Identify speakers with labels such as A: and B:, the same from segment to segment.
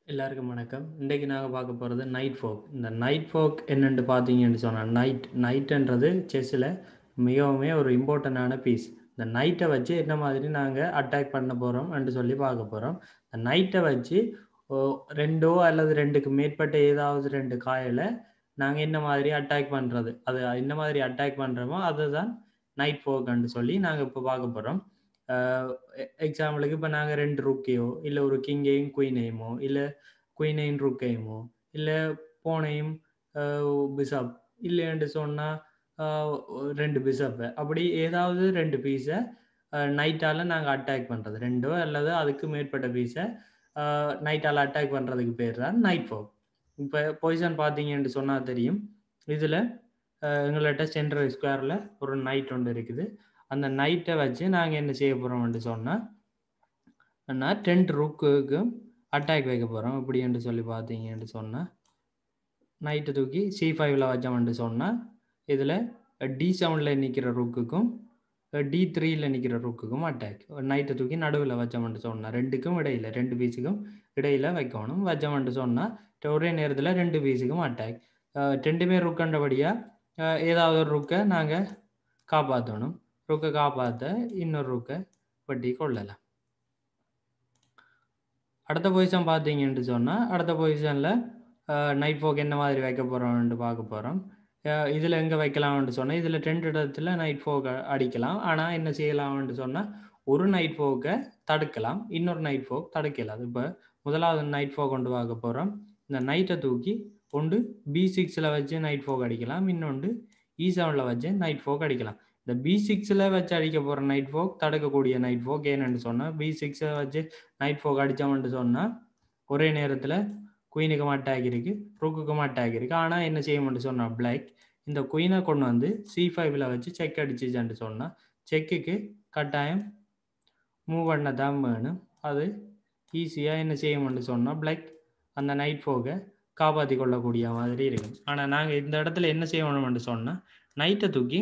A: எல்லாருக்கும் வணக்கம். இன்றைக்கு நாங்க பார்க்க போறது நைட் ஃபோக். இந்த நைட் ஃபோக் என்னன்னு பார்த்தீங்கன்னு சொன்னா, நைட் நைட்ன்றது செஸ்ஸில மிகவுமே ஒரு இம்பார்ட்டன்டான பீஸ். இந்த நைட்ட வச்சு என்ன மாதிரி நாங்க அட்டாக் பண்ண போறோம் என்று சொல்லி பார்க்க போறோம். இந்த நைட்ட வச்சு ஒ 2ஓ அல்லது 2க்கு மேற்பட்ட ஏதாவது 2 காயல நாங்க என்ன மாதிரி அட்டாக் பண்றது. அது என்ன மாதிரி அட்டாக் பண்றோமோ அதுதான் நைட் ஃபோக்ன்னு சொல்லி நாங்க இப்ப பார்க்க போறோம். அ எ எக்ஸாம்பிளுக்கு இப்ப நாங்க 2 ரூக்கையோ, இல்ல ஒரு கிங்கையும், குயினையுமோ, இல்ல குயினையும் ரூக்கையுமோ, இல்ல போனையும் அ பிஷப் இல்லைன்னு சொன்னா அ 2 பிஷப்ப அப்படி ஏதாவது 2 பீஸ அ நைட்டால நாங்க அட்டாக் பண்றது. 2ஓ அல்லது அதுக்கு மேற்பட்ட பீஸ அ நைட்டால அட்டாக் பண்றதுக்கு பேர் தான் நைட் ஃபோக். இப்ப பொசிஷன் பார்த்தீங்கன்னு சொன்னா தெரியும். இதுல அ எங்கள்ட்ட சென்டர் ஸ்கொயர்ல ஒரு நைட் ஒண்ணு இருக்குது. அந்த நைட்ட வச்சு நாங்க என்ன செய்ய போறோம்ன்னு சொன்னா, னா 2 ரூக்குக்கும் அட்டாக் வைக்க போறோம். எப்படின்னு சொல்லி பார்த்தீங்கன்னு சொன்னா, நைட்ட தூக்கி சி5ல வச்சோம்ன்னு சொன்னா, இதுல டி7ல நிக்கிற ரூக்குக்கும், டி3ல நிக்கிற ரூக்குக்கும் அட்டாக். நைட்ட தூக்கி நடுவுல வச்சோம்ன்னு சொன்னா, 2க்கும் இடையில 2 பீஸுக்கும் இடையில வைக்கணும். வச்சோம்ன்னு சொன்னா, ஒரே நேரத்துல 2 பீஸுக்கும் அட்டாக். அ 2மே ரூக்ன்றபடியா அ ஏதாவது ஒரு ரூக்க நாங்க காப்பாத்தணும். ரூக்க காப்பாத்த இன்னொரு ரூக்க வெட்டி கொள்ளலாம். அடுத்த பொசிஷன் பார்த்தீங்கன்னு சொன்னா, அடுத்த பொசிஷன்ல அ நைட் ஃபோக் என்ன மாதிரி வைக்க போறோம்ன்னு பார்க்க போறோம். அ இதுல எங்க வைக்கலாம்ன்னு சொன்னா, இதுல 2 இடத்துல நைட் ஃபோக் அடிக்கலாம். ஆனா என்ன செய்யலாம்ன்னு சொன்னா, ஒரு நைட் ஃபோக்க தடுக்கலாம். இன்னொரு நைட் ஃபோக் தடுக்க இயலாது. இப்ப முதலாவது நைட் ஃபோக் கொண்டு பார்க்க போறோம். இந்த நைட்ட தூக்கி ஒன்று பி6ல வச்சு நைட் ஃபோக் அடிக்கலாம். இன்னொன்று இ7ல வச்சு நைட் ஃபோக் அடிக்கலாம். இந்த பி6ல வச்சு அடிக்க போற நைட் ஃபோக் தடுக்கக்கூடிய நைட் ஃபோக். ஏன்னு சொன்னா, பி6 வச்சு நைட் ஃபோக் அடிச்சோம்ன்னு சொன்னா, ஒரே நேரத்துல குயினுக்கும் அட்டாக் இருக்கு, ரூக்குக்கும் அட்டாக் இருக்கு. ஆனா என்ன செய்யும்ன்னு சொன்னா பிளாக், இந்த குயின கொண்டு வந்து சி5ல வச்சு செக் அடிச்சுச்சுன்னு சொன்னா, செக்குக்கு கட்டாயம் மூவ் பண்ண தான் வேணும். அது ஈஸியா என்ன செய்யும்ன்னு சொன்னா, பிளாக் அந்த நைட் ஃபோக்க காப்பாத்திக் கொள்ளக்கூடிய மாதிரி இருக்கும். ஆனா நாங்க இந்த இடத்துல என்ன செய்யணும்ன்னு சொன்னா, நைட்ட தூக்கி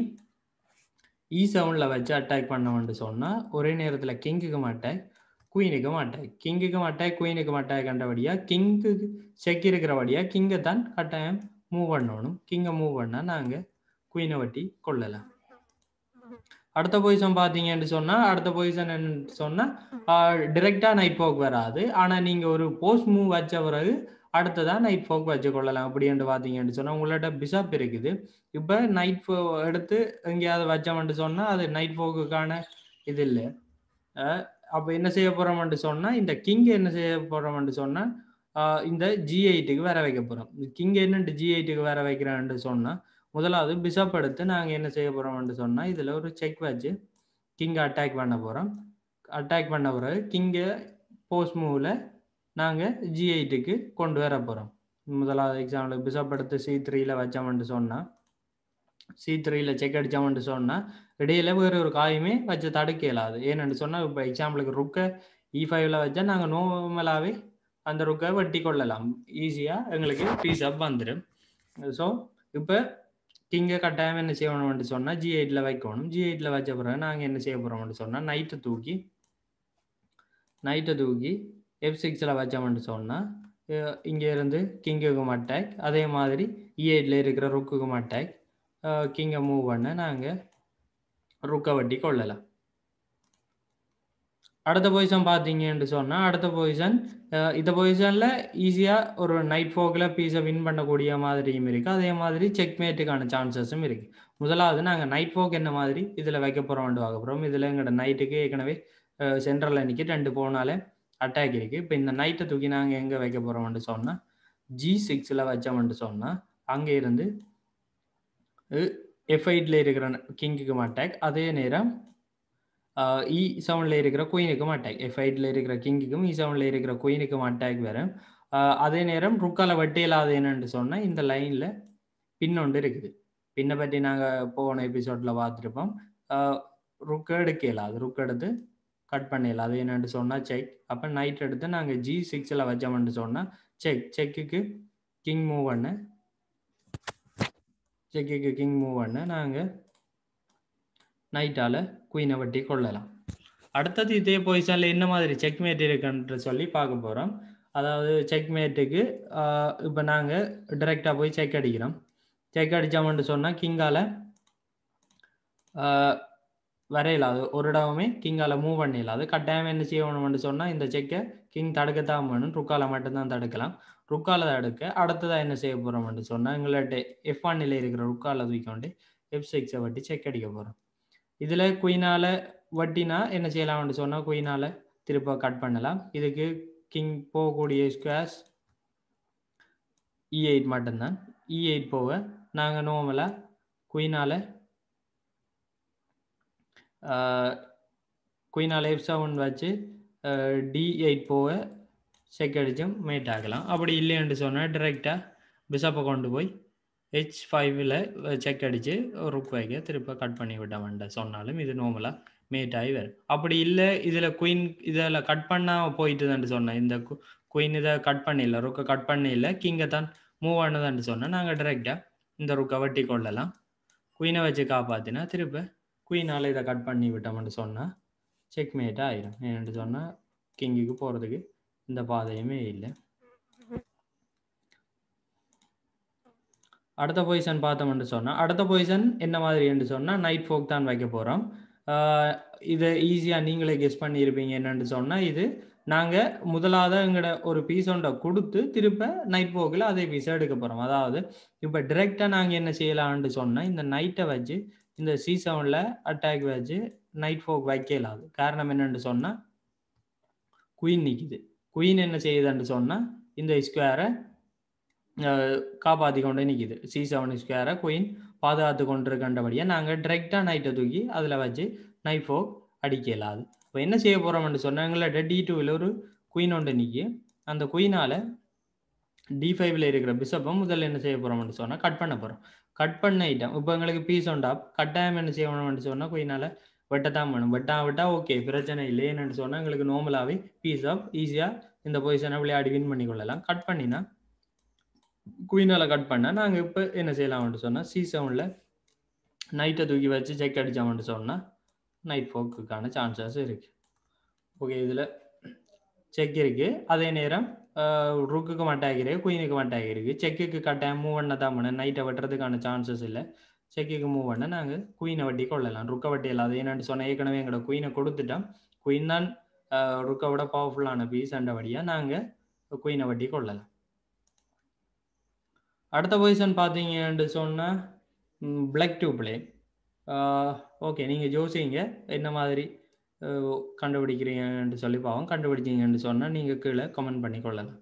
A: இ7ல வச்சு அட்டாக் பண்ணோம்ன்னு சொன்னா, ஒரே நேரத்துல கிங்குக்கும் அட்டாக், குயினுக்கும் அட்டாக். கிங்குக்கும் அட்டாக், குயினுக்கும் அட்டாக் கண்டபடியா, கிங்குக்கு செக் இருக்கிறபடியா கிங்க தான் கட்டாயம் மூவ் பண்ணணும். கிங்க மூவ் பண்ணா நாங்க குயின வெட்டி கொள்ளலாம். அடுத்த பொசிஷன் பார்த்தீங்கன்னு சொன்னா, அடுத்த பொசிஷன் என்னன்னு சொன்னா, அ டைரக்ட்டா நைட் ஃபோக் வராது. ஆனா நீங்க ஒரு போஸ்ட் மூவ் வச்ச பிறகு அடுத்ததா நைட் ஃபோக் வச்சு கொள்ளலாம். எப்படின்னு பார்த்தீங்கன்னு சொன்னா, உங்கள்ட்ட பிஷப் இருக்குது. இப்ப நைட் ஃபோ எடுத்து எங்கேயாவது வச்சோம்ன்னு சொன்னா, அது நைட் ஃபோக்குக்கான இது இல்ல. அ அப்ப என்ன செய்ய போறோம்ன்னு சொன்னா, இந்த கிங்க என்ன செய்ய போறோம்ன்னு சொன்னா, அ இந்த ஜி8க்கு வர வைக்க போறோம். கிங்க என்னண்டு ஜி8க்கு வர வைக்கிறோம்ன்னு சொன்னா, முதலாவது பிஷப் எடுத்து நாங்க என்ன செய்ய போறோம்ன்னு சொன்னா, இதுல ஒரு செக் வச்சு கிங்க அட்டாக் பண்ண போறோம். அட்டாக் பண்ண பிறகு கிங்க போஸ்ட் மூவ்ல நாங்க ஜி8க்கு கொண்டு வர போறோம். முதலாவது எக்ஸாம்பிளுக்கு பிஷப் எடுத்து சி3ல வச்சோம்ன்னு சொன்னா, சி3ல செக் அடிச்சோம்ன்னு சொன்னா, இடையில வேற ஒரு காயுமே வச்சு தடுக்க இயலாது. ஏன்னு சொன்னா, இப்ப எக்ஸாம்பிளுக்கு ரூக்க இ5ல வச்சா நாங்க நார்மலாவே அந்த ரூக்க வெட்டி கொள்ளலாம். ஈஸியா எங்களுக்கு பீஸ் அப் வந்துரும். ஸோ, இப்ப கிங்க கட்டாயம் என்ன செய்யணும்ன்னு சொன்னா, ஜி8ல வைக்கணும். ஜி8ல வச்ச பிறகு நாங்க என்ன செய்ய போறோம்ன்னு சொன்னா, நைட்ட தூக்கி நைட்ட தூக்கி எஃப்6ல வச்சோம்ன்னு சொன்னா, அ இங்க இருந்து கிங்குக்கும் அட்டாக். அதே மாதிரி இ8ல இருக்கிற ரூக்குக்கும் அட்டாக். அ கிங்க மூவ் பண்ண நாங்க ரூக்க வெட்டி கொள்ளலாம். அடுத்த பொசிஷன் பார்த்தீங்கன்னு சொன்னா, அடுத்த பொசிஷன் அ இந்த பொசிஷன்ல ஈஸியா ஒரு நைட் ஃபோக்ல பீஸ வின் பண்ணக்கூடிய மாதிரியும் இருக்கு. அதே மாதிரி செக்மேட்டுக்கான சான்சஸும் இருக்கு. முதலாவது நாங்க நைட் ஃபோக் என்ன மாதிரி இதுல வைக்க போறோம்ன்னு பார்க்க போறோம். இதுல எங்களோட நைட்டுக்கு ஏற்கனவே அ சென்டர்ல நிக்கி 2 போனால அட்டாக் இருக்கு. இப்ப இந்த நைட்ட தூக்கி நாங்க எங்க வைக்க போறோம்ன்னு சொன்னா, ஜி6ல வச்சோம்ன்னு சொன்னா, அங்க இருந்து எ எஃப்8ல இருக்கிற கிங்குக்கும் அட்டாக். அதே நேரம் அ இ7ல இருக்கிற குயினுக்கும் அட்டாக். எஃப்8ல இருக்கிற கிங்குக்கும், இ7ல இருக்கிற குயினுக்கும் அட்டாக் வரும். அ அதே நேரம் ரூக்கால வெட்ட இயலாது என்னன்னு சொன்னா, இந்த லைன்ல பின் ஒன்று இருக்குது. பின்ன பத்தி நாங்க போன எபிசோட்ல பார்த்திருப்போம். அ ரூக்க எடுக்க இயலாது. ரூக் எடுத்து கட் பண்ண இயலாது. என்னன்னு சொன்னா செக். அப்ப நைட் எடுத்து நாங்க ஜி6ல வச்சோம்ன்னு சொன்னா, செக். செக்குக்கு கிங் மூவ் பண்ண செக்குக்கு கிங் மூவ் பண்ண நாங்க நைட்டால குயின வெட்டி கொள்ளலாம். அடுத்தது இதே பொசிஷன்ல என்ன மாதிரி செக்மேட் இருக்குன்னு சொல்லி பார்க்க போறோம். அதாவது செக் மேட்டுக்கு இப்போ நாங்கள் டிரெக்டாக போய் செக் அடிக்கிறோம் செக் அடித்தோம்னு சொன்னால் கிங்கால வரையலாது ஒரு இடமே கிங்கால மூவ் பண்ணிடலாது கட்டாயம் என்ன செய்யணும்னு சொன்னால் இந்த செக்கை கிங் தடுக்கத்தான் வேணும் ருக்கால மட்டும்தான் தடுக்கலாம் ருக்கால தடுக்க அடுத்ததாக என்ன செய்ய போகிறோம்னு சொன்னால் எங்கள்கிட்ட எஃப் ஒன்னில் இருக்கிற ருக்கால தூக்கிக்கொண்டு எஃப் சிக்ஸை வட்டி செக் அடிக்க போகிறோம் இதில் குயினால் வட்டினா என்ன செய்யலாம்னு சொன்னால் குயினால் திருப்ப கட் பண்ணலாம் இதுக்கு கிங் போகக்கூடிய ஸ்கொயர்ஸ் இ எயிட் மட்டும்தான் இ எயிட் போக நாங்கள் நோமலாக குயினால் குயினால் எஃப் செவன் வச்சு டி எயிட் போக செக் அடிச்சும் மேட் ஆகலாம் அப்படி இல்லைன்னு சொன்னால் டிரெக்டாக பிசப்பை கொண்டு போய் ஹெச் ஃபைவ்ல செக் அடித்து ருக் வைக்க திருப்ப கட் பண்ணி விட வேண்டாம் சொன்னாலும் இது நார்மலாக மேட் ஆகி வரும் அப்படி இல்லை இதில் குயின் இதில் கட் பண்ணால் போயிட்டுதான்னு சொன்னேன் இந்த குயின் இதை கட் பண்ணிடல ருக்கை கட் பண்ணிடல கிங்கை தான் மூவ் ஆனதான்னு சொன்னால் நாங்கள் டிரெக்டாக இந்த ருக்கை வெட்டி கொள்ளலாம் குயினை வச்சு காப்பாற்றினா திருப்ப குயினால் இதை கட் பண்ணி விட்டோம்னு சொன்னால் செக் மேட்டாக ஆயிடும் ஏன்னு சொன்னால் கிங்குக்கு போகிறதுக்கு இந்த பாதையுமே இல்லை அடுத்த பொசிஷன் பார்த்தோம்னு சொன்னால் அடுத்த பொசிஷன் என்ன மாதிரி என்று சொன்னால் நைட் ஃபோக் தான் வைக்க போகிறோம் இதை ஈஸியாக நீங்களே கெஸ் பண்ணியிருப்பீங்க என்னென்னு சொன்னால் இது நாங்கள் முதலாவது எங்களோட ஒரு பீஸ் ஒன்றை கொடுத்து திருப்ப நைட் ஃபோக்கில் அதே பீஸை எடுக்க போகிறோம் அதாவது இப்போ டிரெக்டாக நாங்கள் என்ன செய்யலாம்னு சொன்னால் இந்த நைட்டை வச்சு இந்த சி செவனில் அட்டாக் வச்சு நைட் ஃபோக் வைக்கலாது காரணம் என்னென்னு சொன்னால் குயின் நிற்கிது குயின் என்ன செய்யுதுன்னு சொன்னால் இந்த ஸ்கொயரை காப்பாற்றி கொண்டு நிற்கிது சி செவன் ஸ்கொயரை குயின் பாதுகாத்து கொண்டு இருக்கின்றபடியாக நாங்கள் டிரெக்டாக நைட்டை தூக்கி அதில் வச்சு நைட் ஃபோக் அடிக்கலாது இப்போ என்ன செய்ய போகிறோம்னு சொன்னால் எங்களோட டி டூவில் ஒரு குயின் ஒன்று நிற்கி அந்த குயினால் டி ஃபைவ்ல இருக்கிற பிசப்பை முதல்ல என்ன செய்ய போகிறோம்னு சொன்னால் கட் பண்ண போகிறோம் கட் பண்ண ஐட்டம் இப்போ எங்களுக்கு பீஸ் உண்டா கட்டாயம் என்ன செய்யணும்னு சொன்னால் குயினால் வெட்டத்தான் வேணும் வெட்டா விட்டா ஓகே பிரச்சனை இல்லை என்னென்னு சொன்னால் எங்களுக்கு நார்மலாகவே பீஸ் ஆஃப் ஈஸியாக இந்த பொசிஷனை விளையாடி வின் பண்ணி கொள்ளலாம் கட் பண்ணினா குயினால் கட் பண்ணால் நாங்கள் இப்போ என்ன செய்யலாம்னு சொன்னால் சி செவனில் நைட்டை தூக்கி வச்சு செக் அடித்தோம்னு சொன்னால் நைட் ஃபோக்குக்கான சான்சஸ் இருக்குது ஓகே இதில் செக் இருக்குது அதே நேரம் ருக்குக்கு மட்டாகிருக்கு குயினுக்கு மட்டாகிருக்கு செக்குக்கு கட்டாயம் மூவ் பண்ண தான் பண்ண நைட்டை வெட்டுறதுக்கான சான்சஸ் இல்லை செக்குக்கு மூவ் பண்ண நாங்கள் குயினை வட்டி கொள்ளலாம் ருக்க வட்டி இல்லாத என்னென்னு சொன்ன ஏற்கனவே எங்களோட குயினை கொடுத்துட்டோம் குயின் தான் ருக்கை விட பவர்ஃபுல்லான பீஸ் அண்டபடியாக நாங்கள் குயினை வட்டி கொள்ளலாம் அடுத்த பொசிஷன் பார்த்தீங்கன்னு சொன்னால் பிளாக் டூ பிளே ஓகே நீங்கள் ஜோசிங்க என்ன மாதிரி கண்டுபிடிக்கிறீங்கன்னு சொல்லி பாவம் கண்டுபிடிச்சிங்கன்னு சொன்னால் நீங்கள் கீழே கமெண்ட் பண்ணி கொள்ளலாம்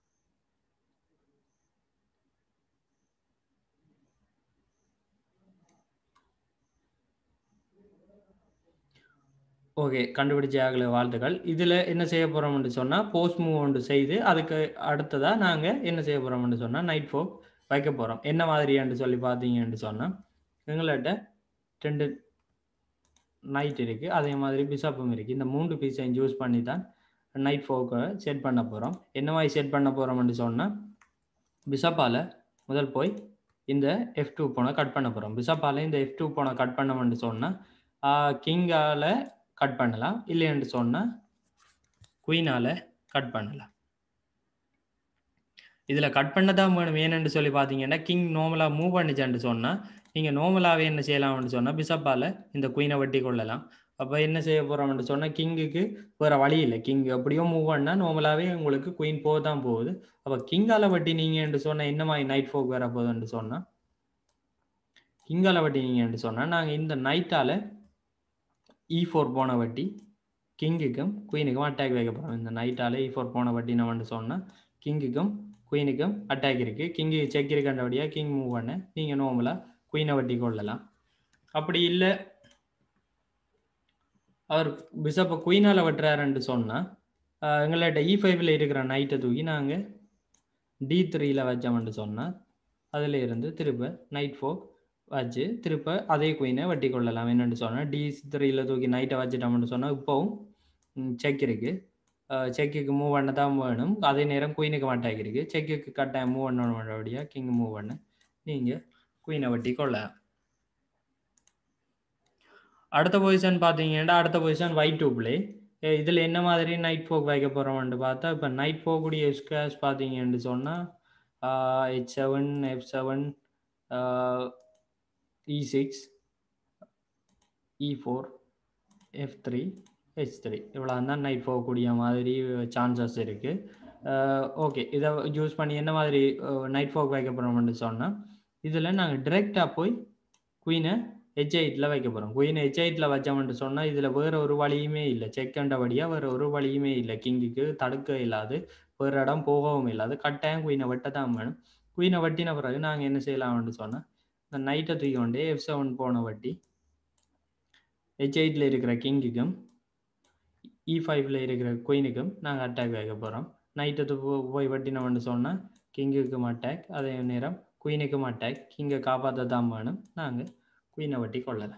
A: ஓகே கண்டுபிடிச்ச ஆகல வாழ்த்துக்கள் இதில் என்ன செய்ய போகிறோம்னு சொன்னால் போஸ்ட் மூவ் ஒன்று செய்து அதுக்கு அடுத்ததாக நாங்கள் என்ன செய்ய போகிறோம்னு சொன்னால் நைட் ஃபோக் வைக்க போகிறோம் என்ன மாதிரியான்னு சொல்லி பார்த்தீங்கன்னு சொன்னால் எங்கள்கிட்ட ரெண்டு நைட் இருக்குது அதே மாதிரி பிசப்பும் இருக்குது இந்த மூன்று பீஸையும் யூஸ் பண்ணி தான் நைட் ஃபோக்கை செட் பண்ண போகிறோம் என்ன மாதிரி செட் பண்ண போகிறோம்னு சொன்னால் பிசப்பால் முதல் போய் இந்த எஃப் டூ போனை கட் பண்ண போகிறோம் பிசப்பால் இந்த எஃப் டூ போனை கட் பண்ணோம்னு சொன்னால் கிங்கால் கட் பண்ணலாம் இல்லைன்னு சொன்னால் குயினால் கட் பண்ணலாம் இதில் கட் பண்ண தான் வேணும் ஏன்னு சொல்லி பார்த்தீங்கன்னா கிங் நார்மலாக மூவ் பண்ணிச்சான்னு சொன்னால் நீங்கள் நார்மலாகவே என்ன செய்யலாம்னு சொன்னால் பிசப்பால் இந்த குயினை வெட்டி கொள்ளலாம் அப்போ என்ன செய்ய போகிறோம்னு சொன்னால் கிங்குக்கு வேறு வழி இல்லை கிங் எப்படியோ மூவ் பண்ணால் நார்மலாகவே உங்களுக்கு குயின் போக தான் போகுது அப்போ கிங்கால் வட்டி நீங்கள் சொன்னால் என்ன மாதிரி நைட் ஃபோக் வர போகுதுன்னு சொன்னால் கிங்கால் வட்டி நீங்கள் சொன்னால் நாங்கள் இந்த நைட்டால் இ ஃபோர் போன வட்டி கிங்குக்கும் குயினுக்கும் அட்டாக் வைக்க போகிறோம் இந்த நைட்டால் இ ஃபோர் போன வட்டி நம்ம சொன்னால் கிங்குக்கும் குயினுக்கும் அட்டாக் இருக்குது கிங்கு செக் இருக்கின்றபடியாக கிங் மூவ் பண்ண நீங்கள் நார்மலாக குயினை வட்டி கொள்ளலாம் அப்படி இல்லை அவர் பிஷப்பை குயினால் வெட்டுறாருன்னு சொன்னால் எங்கள்கிட்ட இ ஃபைவ்ல இருக்கிற நைட்டை தூக்கி நாங்கள் டி த்ரீயில் வச்சோம்னு சொன்னால் அதில் இருந்து திருப்ப நைட் ஃபோக் வச்சு திருப்ப அதே குயினை வெட்டி கொள்ளலாம் என்னென்னு சொன்னால் டி த்ரீயில் தூக்கி நைட்டை வச்சுட்டோம்னு சொன்னால் இப்போவும் செக் இருக்குது செக்குக்கு மூவ் பண்ண தான் வேணும் அதே நேரம் குயினுக்கு மாட்டாக்கி இருக்குது செக்குக்கு கட்டாயம் மூவ் பண்ணணும்படியாக கிங் மூவ் பண்ண நீங்கள் குயினை வெட்டி கொள்ளலாம் அடுத்த பொசிஷன் பார்த்தீங்கன்னா அடுத்த பொசிஷன் ஒயிட் டூ பிளே இதில் என்ன மாதிரி நைட் ஃபோக் வைக்க போகிறோம்னு பார்த்தா இப்போ நைட் போகக்கூடிய ஸ்கேர்ஸ் பார்த்தீங்கன்னு சொன்னால் H seven F seven E six E four F three H three இவ்வளோ தான் நைட் போகக்கூடிய மாதிரி சான்சஸ் இருக்குது ஓகே இதை யூஸ் பண்ணி என்ன மாதிரி நைட் ஃபோக் வைக்க போகிறோம்னு சொன்னால் இதில் நாங்கள் டிரெக்டாக போய் குயினை ஹெச் எயிட்டில் வைக்க போகிறோம் குயின் ஹெச் எயிட்டில் வச்சோம்னு சொன்னால் இதில் வேறு ஒரு வழியுமே இல்லை செக் கண்டபடியாக வேறு ஒரு வழியுமே இல்லை கிங்குக்கு தடுக்க இல்லாது வேறு இடம் போகவும் இல்லாது கட்டாயம் குயினை வெட்ட தான் வேணும் குயினை வெட்டின பிறகு நாங்கள் என்ன செய்யலாம்னு சொன்னால் இந்த நைட்டை தூக்கி கொண்டு எஃப் செவன் போன வட்டி ஹெச் எயிட்டில் இருக்கிற கிங்குக்கும் இ ஃபைவ்ல இருக்கிற குயினுக்கும் நாங்கள் அட்டாக் வைக்க போகிறோம் நைட்டு போய் வெட்டினோம்னு சொன்னால் கிங்குக்கும் அட்டாக் அதே நேரம் குயினுக்கும் அட்டாக் கிங்கை காப்பாற்ற தான் வேணும் நாங்கள் குயினை வெட்டி கொள்ளலை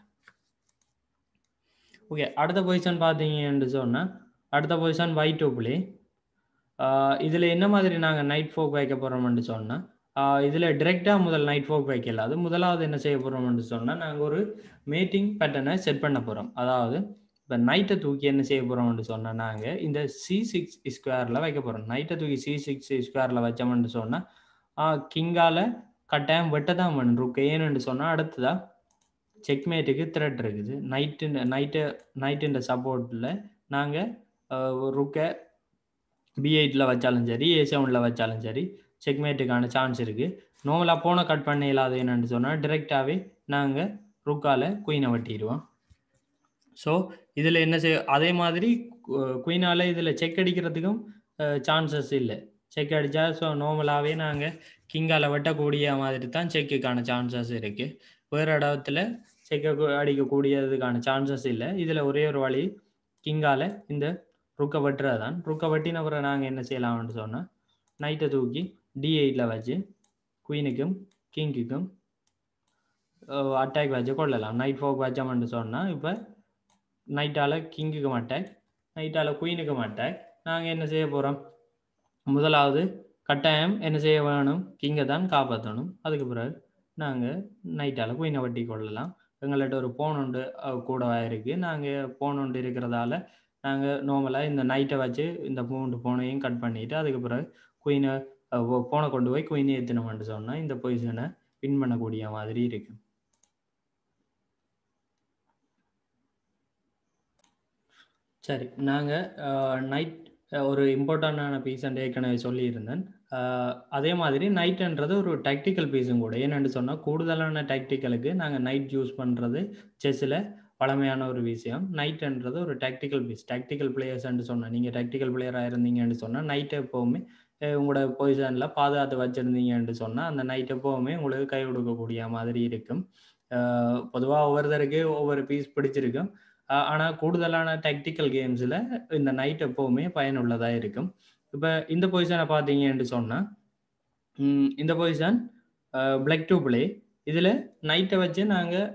A: ஓகே அடுத்த பொசிஷன் பார்த்தீங்கன்னு சொன்னால் அடுத்த பொசிஷன் வை டூ பிளே இதில் என்ன மாதிரி நாங்கள் நைட் ஃபோக் வைக்க போகிறோம்னு சொன்னால் இதில் டிரெக்டாக முதல் நைட் ஃபோக் வைக்கல அது முதலாவது என்ன செய்ய போகிறோம்னு சொன்னால் நாங்கள் ஒரு மீட்டிங் பேட்டர்னை செட் பண்ண போகிறோம் அதாவது இப்போ நைட்டை தூக்கி என்ன செய்ய போகிறோம்னு சொன்னால் நாங்கள் இந்த சி சிக்ஸ் ஸ்கொயரில் வைக்க போகிறோம் நைட்டை தூக்கி சி சிக்ஸ் ஸ்கொயரில் வச்சோம்னு சொன்னால் கிங்கால் கட்டாயம் வெட்ட தான் வேணும் ருக்கு ஏன்னு சொன்னால் அடுத்ததாக செக்மேட்டுக்கு த்ரெட் இருக்குது நைட்டு நைட்டு நைட்டுன்ற சப்போர்ட்டில் நாங்கள் ருக்கை பி எயிட்டில் வச்சாலும் சரி ஏ செவனில் வச்சாலும் சரி செக்மேட்டுக்கான சான்ஸ் இருக்குது நோவலாக போன கட் பண்ண இல்லாத என்னன்னு சொன்னால் டிரெக்டாகவே நாங்கள் ருக்கால் குயினை வெட்டிடுவோம் ஸோ இதில் என்ன செய் அதே மாதிரி குயினால் இதில் செக் அடிக்கிறதுக்கும் சான்சஸ் இல்லை செக் அடித்தா ஸோ நார்மலாகவே நாங்கள் கிங்கால் வெட்டக்கூடிய மாதிரி தான் செக்குக்கான சான்சஸ் இருக்குது வேறு இடத்துல செக்க அடிக்கக்கூடியதுக்கான சான்சஸ் இல்லை இதில் ஒரே ஒரு வழி கிங்கால் இந்த ருக்கை வெட்டுறது தான் ருக்கை வெட்டின அப்புறம் நாங்கள் என்ன செய்யலாம்னு சொன்னால் நைட்டை தூக்கி டி எயிட்டில் வச்சு குயினுக்கும் கிங்குக்கும் அட்டாக் வச்சு கொள்ளலாம் நைட் ஃபோக் வச்சோம்னு சொன்னால் இப்போ நைட்டால் கிங்குக்கும் அட்டாக் நைட்டால் குயினுக்கும் அட்டாக் நாங்கள் என்ன செய்ய போகிறோம் முதலாவது கட்டாயம் என்ன செய்ய வேணும் கிங்கை தான் காப்பாற்றணும் அதுக்கு பிறகு நாங்கள் நைட்டால் குயினை வட்டி கொள்ளலாம் எங்கள்கிட்ட ஒரு ஃபோன் உண்டு கூடவா இருக்குது நாங்கள் ஃபோன் உண்டு இருக்கிறதால நாங்கள் நார்மலாக இந்த நைட்டை வச்சு இந்த மூன்று ஃபோனையும் கட் பண்ணிவிட்டு அதுக்கு பிறகு குயினை ஃபோனை கொண்டு போய் குயினை ஏற்றினோம்னு சொன்னால் இந்த பொசிஷனை வின் பண்ணக்கூடிய மாதிரி இருக்கு சரி நாங்கள் நைட் ஒரு இம்பார்ட்டண்டான பீஸ்ன்னு ஏற்கனவே சொல்லியிருந்தேன் அதே மாதிரி நைட்டுன்றது ஒரு டாக்டிக்கல் பீஸும் கூட ஏன்னு சொன்னால் கூடுதலான டாக்டிக்கலுக்கு நாங்கள் நைட் யூஸ் பண்ணுறது செஸ்ஸில் பழமையான ஒரு விஷயம் நைட்டுன்றது ஒரு டாக்டிக்கல் பீஸ் டாக்டிக்கல் பிளேயர்ஸ்ன்னு சொன்னால் நீங்கள் டாக்டிக்கல் பிளேயராக இருந்தீங்கன்னு சொன்னால் நைட்டு எப்போவுமே உங்களோட பொசிஷனில் பாதுகாத்து வச்சுருந்தீங்கன்னு சொன்னால் அந்த நைட் எப்போவுமே உங்களுக்கு கை கொடுக்கக்கூடிய மாதிரி இருக்கும் பொதுவாக ஒவ்வொருத்தருக்கு ஒவ்வொரு பீஸ் பிடிச்சிருக்கும் ஆனால் கூடுதலான டாக்டிக்கல் கேம்ஸில் இந்த நைட் எப்போவுமே பயனுள்ளதாக இருக்கும் இப்போ இந்த பொசிஷனை பார்த்தீங்கன்னு சொன்னால் இந்த பொசிஷன் பிளாக் டு பிளே இதில் நைட்டை வச்சு நாங்கள்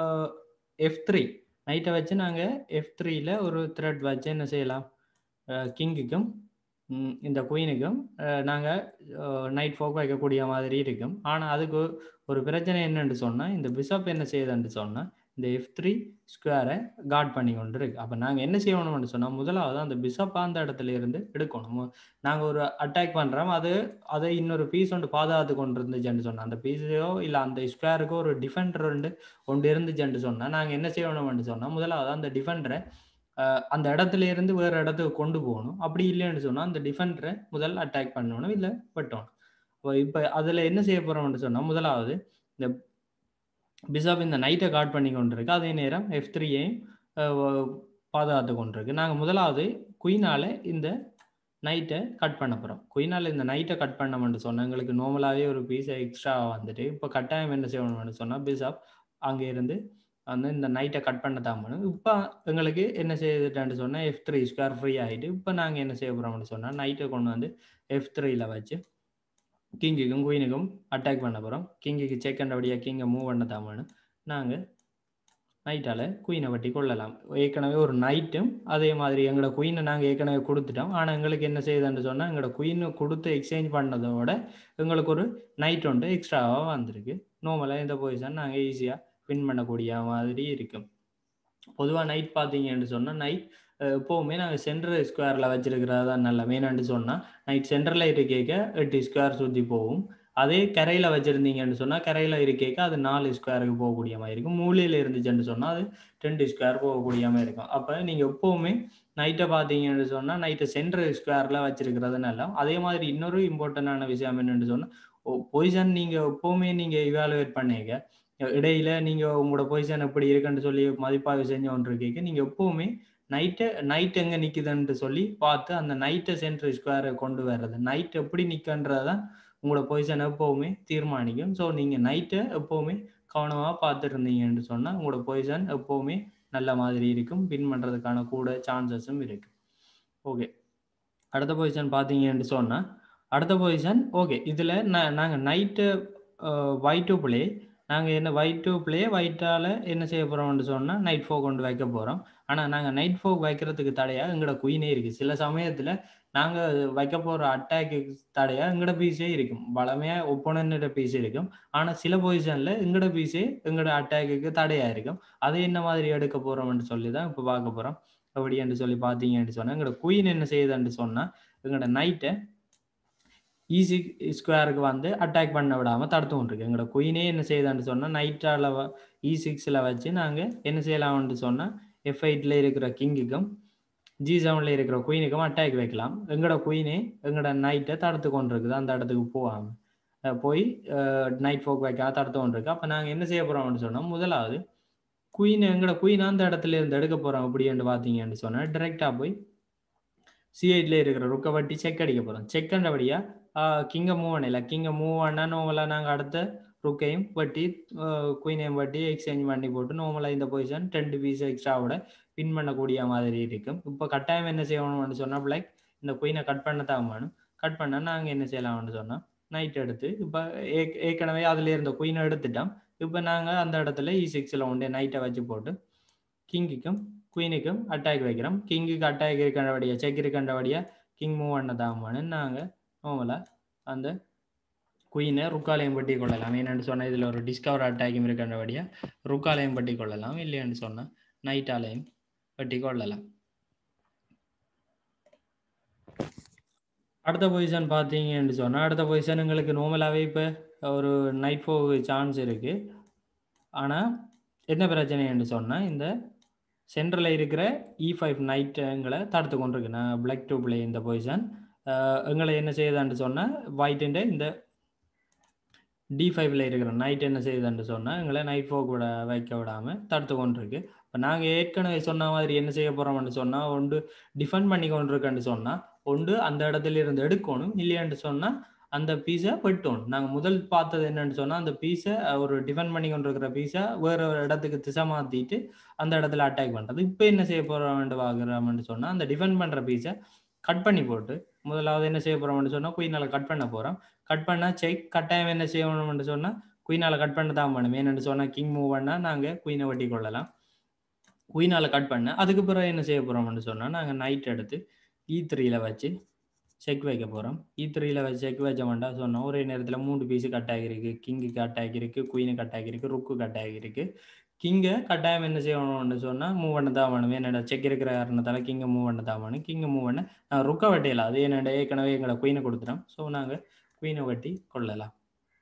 A: எஃப் த்ரீ நைட்டை வச்சு நாங்கள் எஃப் த்ரீயில் ஒரு த்ரெட் வச்சு என்ன செய்யலாம் கிங்குக்கும் இந்த குயினுக்கும் நாங்கள் நைட் ஃபோக் வைக்கக்கூடிய மாதிரி இருக்கும் ஆனால் அதுக்கு ஒரு பிரச்சனை என்னன்னு சொன்னால் இந்த பிஷப் என்ன செய்யுதுன்னு சொன்னால் இந்த எஃப் த்ரீ ஸ்கொயரை காட் பண்ணி கொண்டு இருக்கு அப்போ நாங்கள் என்ன செய்யணும்னு சொன்னால் முதலாவது அந்த பிஷப் அந்த இடத்துல இருந்து எடுக்கணும் நாங்கள் ஒரு அட்டாக் பண்ணுறோம் அது அதை இன்னொரு பீஸ் ஒன்று பாதுகாத்து கொண்டு இருந்துச்சுன்னு சொன்னால் அந்த பீஸையோ இல்லை அந்த ஸ்கொயருக்கோ ஒரு டிஃபெண்டர் ஒன்று ஒன்று இருந்துச்சுன்னு சொன்னால் நாங்கள் என்ன செய்யணும்னு சொன்னால் முதலாவது அந்த டிஃபெண்டரை அந்த இடத்துல இருந்து வேறு இடத்துக்கு கொண்டு போகணும் அப்படி இல்லைன்னு சொன்னால் அந்த டிஃபெண்டரை முதல் அட்டாக் பண்ணணும் இல்லை வெட்டணும் இப்போ இப்போ அதில் என்ன செய்ய போகிறோம்னு சொன்னால் முதலாவது இந்த பிஷப் இந்த நைட்டை காட் பண்ணி கொண்டிருக்கு அதே நேரம் எஃப் த்ரீயையும் பாதுகாத்து கொண்டிருக்கு நாங்கள் முதலாவது குயினால் இந்த நைட்டை கட் பண்ண போகிறோம் குயினால் இந்த நைட்டை கட் பண்ணோம்னு சொன்னால் எங்களுக்கு நார்மலாகவே ஒரு பீஸ் எக்ஸ்ட்ரா வந்துட்டு இப்போ கட்டாயம் என்ன செய்யணும்னு சொன்னால் பிஷப் அங்கே இருந்து வந்து இந்த நைட்டை கட் பண்ண தான் பண்ணும் இப்போ எங்களுக்கு என்ன செய்யுதுட்டான்னு சொன்னால் எஃப் த்ரீ ஸ்கொயர் ஃப்ரீ ஆகிட்டு இப்போ நாங்கள் என்ன செய்ய போகிறோம்னு சொன்னால் நைட்டை கொண்டு வந்து எஃப் த்ரீயில் வச்சு கிங்குக்கும் குயினுக்கும் அட்டாக் பண்ண போகிறோம் கிங்குக்கு செகண்ட் அப்படியாக கிங்கை மூவ் பண்ண தான் வேணும் நாங்கள் நைட்டால் குயினை வட்டி கொள்ளலாம் ஏற்கனவே ஒரு நைட்டும் அதே மாதிரி எங்களோட குயினை நாங்கள் ஏற்கனவே கொடுத்துட்டோம் ஆனால் எங்களுக்கு என்ன செய்யுதுன்னு சொன்னால் எங்களோட குயினை கொடுத்து எக்ஸ்சேஞ்ச் பண்ணதோட எங்களுக்கு ஒரு நைட் ஒன்று எக்ஸ்ட்ராவாக வந்திருக்கு நார்மலாக இந்த பொசிஷன் நாங்கள் ஈஸியாக வின் பண்ணக்கூடிய மாதிரி இருக்கும் பொதுவாக நைட் பார்த்தீங்கன்னு சொன்னால் நைட் எப்போவுமே நாங்கள் சென்டர் ஸ்கொயரில் வச்சிருக்கிறது தான் நல்ல மெயினான்னு சொன்னால் நைட் சென்டரில் இருக்கேக்க எட்டு ஸ்கொயர் சுற்றி போகும் அதே கரையில் வச்சுருந்தீங்கன்னு சொன்னால் கரையில் இருக்கேக்க அது நாலு ஸ்கொயருக்கு போகக்கூடிய மாதிரி இருக்கும் மூலையில் இருந்துச்சுன்னு சொன்னால் அது ரெண்டு ஸ்கொயர் போகக்கூடிய மாதிரி இருக்கும் அப்போ நீங்கள் எப்போவுமே நைட்டை பார்த்தீங்கன்னு சொன்னால் நைட்டை சென்டர் ஸ்கொயரில் வச்சிருக்கிறது நல்லா அதே மாதிரி இன்னொரு இம்பார்ட்டண்டான விஷயம் என்னென்னு சொன்னால் பொசிஷன் நீங்கள் எப்போவுமே நீங்கள் இவாலுவேட் பண்ணீங்க இடையில நீங்கள் உங்களோட பொசிஷன் எப்படி இருக்குன்னு சொல்லி மதிப்பாய்வு செஞ்சு ஒன்று கேட்க நீங்கள் எப்போவுமே நைட்டை நைட் எங்கே நிற்குதுன்ட்டு சொல்லி பார்த்து அந்த நைட்டை சென்டர் ஸ்கொயரை கொண்டு வர்றது நைட் எப்படி நிற்கன்றது தான் உங்களோட பொசிஷன் எப்போவுமே தீர்மானிக்கும் ஸோ நீங்கள் நைட்டை எப்போவுமே கவனமாக பார்த்துருந்தீங்கன்னு சொன்னால் உங்களோட பொசிஷன் எப்போவுமே நல்ல மாதிரி இருக்கும் வின் பண்ணுறதுக்கான கூட சான்சஸும் இருக்குது ஓகே அடுத்த பொசிஷன் பார்த்தீங்கன்னு சொன்னால் அடுத்த பொசிஷன் ஓகே இதில் நான் நாங்கள் நைட்டு ஒயிட் டூ பிளே நாங்கள் என்ன ஒயிட் டூ பிளே ஒயிட்டால் என்ன செய்ய போகிறோம்னு சொன்னால் நைட் ஃபோக் கொண்டு வைக்க போகிறோம் ஆனால் நாங்கள் நைட் ஃபோக் வைக்கிறதுக்கு தடையாக எங்களோட குயினே இருக்குது சில சமயத்தில் நாங்கள் வைக்க போகிற அட்டாக்கு தடையாக எங்களோட பீஸே இருக்கும் வளமையாக ஒப்போனன்ட பீஸ் இருக்கும் ஆனால் சில பொசிஷனில் எங்களோட பீஸே எங்களோட அட்டாக்குக்கு தடையாக இருக்கும் அதை என்ன மாதிரி எடுக்க போகிறோம்னு சொல்லி தான் இப்போ பார்க்க போகிறோம் அப்படின்னு சொல்லி பார்த்தீங்கன்னு சொன்னால் எங்களோட குயின் என்ன செய்யுதுன்னு சொன்னால் எங்களோட நைட்டை ஈஸி ஸ்கொயருக்கு வந்து அட்டாக் பண்ண விடாமல் தடுத்து கொண்டிருக்கு எங்களோட குயினே என்ன செய்யுதான்னு சொன்னால் நைட்டால் இ சிக்ஸில் வச்சு நாங்கள் என்ன செய்யலாம்னு சொன்னால் எஃப் எயிட்டில் இருக்கிற கிங்குக்கும் ஜி செவனில் இருக்கிற குயினுக்கும் அட்டாக் வைக்கலாம் எங்களோட குயினே எங்களோட நைட்டை தடுத்து கொண்டு இருக்குது அந்த இடத்துக்கு போகாமல் போய் நைட் ஃபோக் வைக்காம தடுத்து கொண்டு இருக்கு அப்போ நாங்கள் என்ன செய்ய போகிறோம்னு சொன்னால் முதலாவது குயின் எங்களோட குயின் அந்த இடத்துல இருந்து எடுக்க போகிறோம் அப்படின்னு பார்த்தீங்கன்னு சொன்னால் டிரெக்டாக போய் சி எயிட்ல இருக்கிற ருக்க வட்டி செக் அடிக்க போகிறோம் செக் கண்டபடியாக கிங்கை மூவ் பண்ணல கிங்கை மூவ் பண்ணால் நோமலாக நாங்கள் அடுத்த ருக்கையும் வட்டி குயினையும் வட்டி எக்ஸ்சேஞ்ச் பண்ணி போட்டு நோமலாக இந்த பொசிஷன் ரெண்டு பீஸ் எக்ஸ்ட்ராவோட வின் பண்ணக்கூடிய மாதிரி இருக்கும் இப்போ கட்டாயம் என்ன செய்யணும்னு சொன்னால் லைக் இந்த குயினை கட் பண்ண தான் வேணும் கட் பண்ணால் நாங்கள் என்ன செய்யலாம்னு சொன்னால் நைட் எடுத்து இப்போ ஏற்கனவே அதில் இருந்த குயினை எடுத்துட்டோம் இப்போ நாங்கள் அந்த இடத்துல இ சிக்ஸில் உண்டு நைட்டை வச்சு போட்டு கிங்குக்கும் குயினுக்கும் அட்டாக் வைக்கிறோம் கிங்குக்கு அட்டாக் இருக்கின்றபடியா செக் இருக்கின்றபடியா கிங் மூவ் பண்ணதாமான்னு நாங்கள் நார்மலாக அந்த குயினை ருக்காலயம் பட்டி கொள்ளலாம் என்னென்னு சொன்னால் இதில் ஒரு டிஸ்கவர் அட்டாக்கும் இருக்கின்றபடியா ருக்காலயம் பட்டி கொள்ளலாம் இல்லைன்னு சொன்னால் நைட்டாலையும் பட்டி கொள்ளலாம் அடுத்த பொசிஷன் பார்த்தீங்கன்னு சொன்னால் அடுத்த பொசிஷன் எங்களுக்கு நார்மலாகவே இப்போ ஒரு நைட் ஃபோ சான்ஸ் இருக்குது ஆனால் என்ன பிரச்சனைன்னு சொன்னால் இந்த சென்டரில் இருக்கிற இ ஃபைவ் நைட்டுங்களை தடுத்து கொண்டிருக்கு நான் பிளாக் டூ பிளே இந்த பொசிஷன் எங்களை என்ன செய்யுதான்னு சொன்னால் ஒயிட்டுன்ற இந்த டி ஃபைவ்ல இருக்கிற நைட் என்ன செய்யுதுன்னு சொன்னால் எங்களை நைட் ஃபோக் விட வைக்க விடாமல் தடுத்து கொண்டிருக்கு இப்போ நாங்கள் ஏற்கனவே சொன்ன மாதிரி என்ன செய்ய போகிறோம்னு சொன்னால் ஒன்று டிஃபெண்ட் பண்ணி கொண்டிருக்கேன்னு சொன்னால் ஒன்று அந்த இடத்துல இருந்து எடுக்கணும் இல்லையான்னு சொன்னால் அந்த பீஸை வெட்டணும் நாங்கள் முதல் பார்த்தது என்னன்னு சொன்னால் அந்த பீஸை ஒரு டிஃபெண்ட் பண்ணி கொண்டிருக்கிற பீஸை வேறு ஒரு இடத்துக்கு திசை மாற்றிட்டு அந்த இடத்துல அட்டாக் பண்ணுறது இப்போ என்ன செய்ய போகிறோம்னு பார்க்குறோம்னு சொன்னால் அந்த டிஃபெண்ட் பண்ணுற பீஸை கட் பண்ணி போட்டு முதலாவது என்ன செய்ய போகிறோம்னு சொன்னால் குயினால் கட் பண்ண போகிறோம் கட் பண்ணால் செக் கட்டாயம் என்ன செய்யணும்னு சொன்னால் குயினால் கட் பண்ண தான் வேணும் என்னென்னு சொன்னால் கிங் மூவ் பண்ணால் நாங்கள் குயினை வெட்டி கொள்ளலாம் குயினால் கட் பண்ண அதுக்கு பிறகு என்ன செய்ய போகிறோம்னு சொன்னால் நாங்கள் நைட் எடுத்து இ த்ரீயில் வச்சு செக் வைக்க போகிறோம் இ த்ரீயில் வச்சு செக் வச்ச வேண்டாம் சொன்னோம் ஒரே நேரத்தில் மூணு பீஸு கட் ஆகிருக்கு கிங்கு கட் ஆகிருக்கு குயினு கட் ஆகிருக்கு ருக்கு கட் ஆகிருக்கு கிங்கை கட்டாயம் என்ன செய்யணும்னு சொன்னால் மூவ் பண்ண தான் வேணும் என்னோட செக் இருக்கிற காரணத்தால் கிங்கை மூவ் பண்ண தான் வேணும் கிங்கை மூவ் பண்ண நான் ருக்க வெட்டையில அது என்னோட ஏற்கனவே எங்களை குயினை கொடுத்துட்டோம் ஸோ நாங்கள் குயினை வெட்டி கொள்ளலாம்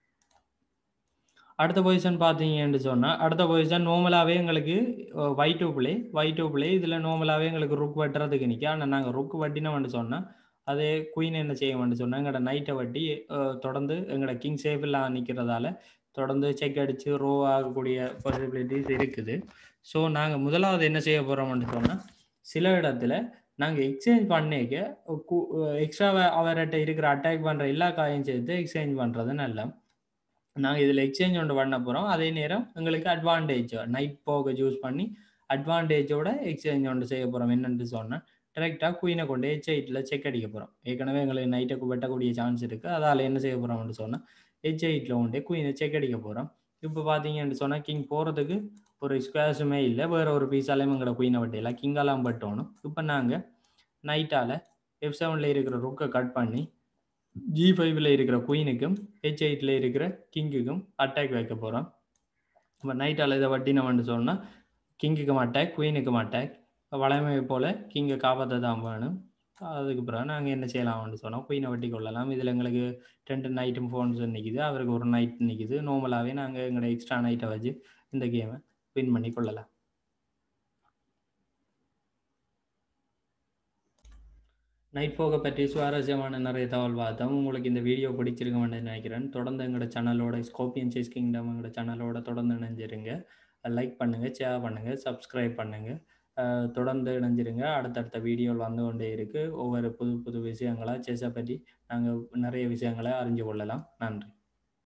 A: அடுத்த பொசிஷன் பார்த்தீங்கன்னு சொன்னால் அடுத்த பொசிஷன் நார்மலாகவே எங்களுக்கு white to play white to play இதில் நார்மலாகவே எங்களுக்கு ருக் வெட்டுறதுக்கு நிற்கும் ஆனால் நாங்கள் ருக் வெட்டினோம்னு சொன்னால் அதே குயின் என்ன செய்ய சொன்னால் எங்களோட நைட்டை வட்டி தொடர்ந்து எங்களோட கிங் சேஃபில் நிற்கிறதால தொடர்ந்து செக் அடித்து ரோ ஆகக்கூடிய பாசிபிலிட்டிஸ் இருக்குது ஸோ நாங்கள் முதலாவது என்ன செய்ய போகிறோம்னு சொன்னால் சில இடத்துல நாங்கள் எக்ஸ்சேஞ்ச் பண்ணிக்க எக்ஸ்ட்ரா அவர்கிட்ட இருக்கிற அட்டாக் பண்ணுற எல்லா காயும் சேர்த்து எக்ஸ்சேஞ்ச் பண்ணுறது நல்ல நாங்கள் இதில் எக்ஸ்சேஞ்ச் ஒன்று பண்ண போகிறோம் அதே நேரம் எங்களுக்கு அட்வான்டேஜ் நைட் போக யூஸ் பண்ணி அட்வான்டேஜோட எக்ஸ்சேஞ்ச் ஒன்று செய்ய போகிறோம் என்னென்னு சொன்னால் டேரெக்டாக குயினை கொண்டு ஹெச் எயிட்டில் செக் அடிக்க போகிறோம் ஏற்கனவே எங்களுக்கு நைட்டுக்கு வெட்டக்கூடிய சான்ஸ் இருக்குது அதால் என்ன செய்ய போகிறோம்னு சொன்னால் ஹெச் எயிட்டில் கொண்டே குயினை செக் அடிக்க போகிறோம் இப்போ பார்த்தீங்கன்னு சொன்னால் கிங் போகிறதுக்கு ஒரு ஸ்கொயர்ஸுமே இல்லை வேறு ஒரு பீஸாலையும் எங்களோட குயினை வெட்டையில கிங்காலாம் பட்டோணும் இப்போ நாங்கள் நைட்டால் எஃப் செவனில் இருக்கிற ருக்கை கட் பண்ணி ஜி ஃபைவ்ல இருக்கிற குயினுக்கும் ஹெச் எயிட்டில் இருக்கிற கிங்குக்கும் அட்டாக் வைக்க போகிறோம் இப்போ நைட்டால் இதை வட்டினவன்னு சொன்னால் கிங்குக்கும் அட்டாக் குயினுக்கும் அட்டாக் வழமை போல் கிங்கை காப்பாற்ற தான் வேணும் அதுக்கு பிறகு நாங்கள் என்ன செய்யலாம்னு சொன்னோம் குயினை வெட்டி கொள்ளலாம் இதில் எங்களுக்கு ரெண்டு நைட்டும் ஃபோன்ஸ் நிற்கிது அவருக்கு ஒரு நைட் நிற்கிது நார்மலாகவே நாங்கள் எங்களோட எக்ஸ்ட்ரா நைட்டை வச்சு இந்த கேமை வின் பண்ணி கொள்ளலாம் நைட் போக பற்றி சுவாரஸ்யமான நிறைய தகவல் பார்த்தோம் உங்களுக்கு இந்த வீடியோ பிடிச்சிருக்குமென்னு நினைக்கிறேன் தொடர்ந்து எங்களோட சேனலோட ஸ்கோப்பியன் சேஸ் கிங்டம் எங்களோட சேனலோட தொடர்ந்து இணைஞ்சிருங்க லைக் பண்ணுங்கள் ஷேர் பண்ணுங்கள் சப்ஸ்கிரைப் பண்ணுங்கள் தொடர்ந்து இணைஞ்சிருங்க அடுத்தடுத்த வீடியோவில் வந்து கொண்டே இருக்குது ஒவ்வொரு புது புது விஷயங்களாக செஸ்ஸை பற்றி நாங்கள் நிறைய விஷயங்களை அறிஞ்சு கொள்ளலாம் நன்றி